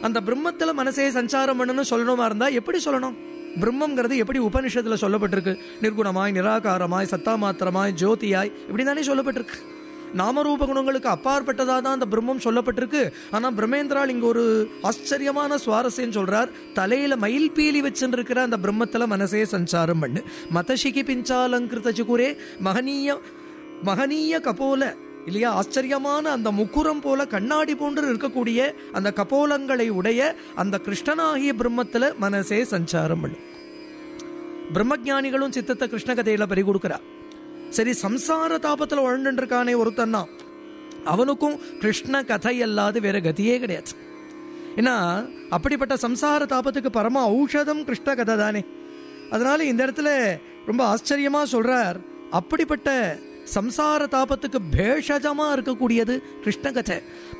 அந்த பிரம்மத்துல மனசே சஞ்சாரம் பண்ணணும்னு சொல்லணுமா இருந்தா எப்படி சொல்லணும் பிரம்மங்கிறது எப்படி உபனிஷத்துல சொல்லப்பட்டிருக்கு நிர்குணமாய் நிராகாரமாய் சத்தா மாத்திரமாய் ஜோதியாய் இப்படி தானே சொல்லப்பட்டிருக்கு நாமரூப குணங்களுக்கு அப்பாற்பட்டதா தான் அந்த பிரம்மம் சொல்லப்பட்டிருக்கு ஆனா பிரம்மேந்திரால் இங்க ஒரு ஆச்சரியமான சுவாரஸ்யம் சொல்றார் தலையில மயில் பீலி வச்சுருக்கிற அந்த பிரம்மத்துல மனசே சஞ்சாரம் பண்ணு மதசிகி பிஞ்சாலங்கிருத சுகுரே மகனீய மகனீய கபோல இல்லையா ஆச்சரியமான அந்த முக்குரம் போல கண்ணாடி போன்று இருக்கக்கூடிய அந்த கபோலங்களை உடைய அந்த கிருஷ்ணனாகிய பிரம்மத்துல மனசே சஞ்சாரம் பண்ணு பிரம்மஜானிகளும் சித்தத்தை கிருஷ்ண கதையில பறி கொடுக்கிறா சரி சம்சார தாபத்துல உழண்டு இருக்கானே ஒருத்தன்னா அவனுக்கும் கிருஷ்ண கதை அல்லாது வேற கதியே கிடையாது ஏன்னா அப்படிப்பட்ட சம்சார தாபத்துக்கு பரம ஔஷதம் கிருஷ்ண கதை தானே அதனால இந்த இடத்துல ரொம்ப ஆச்சரியமா சொல்றார் அப்படிப்பட்ட சம்சார தாபத்துக்கு பேஷஜமா இருக்கக்கூடியது கிருஷ்ண கதை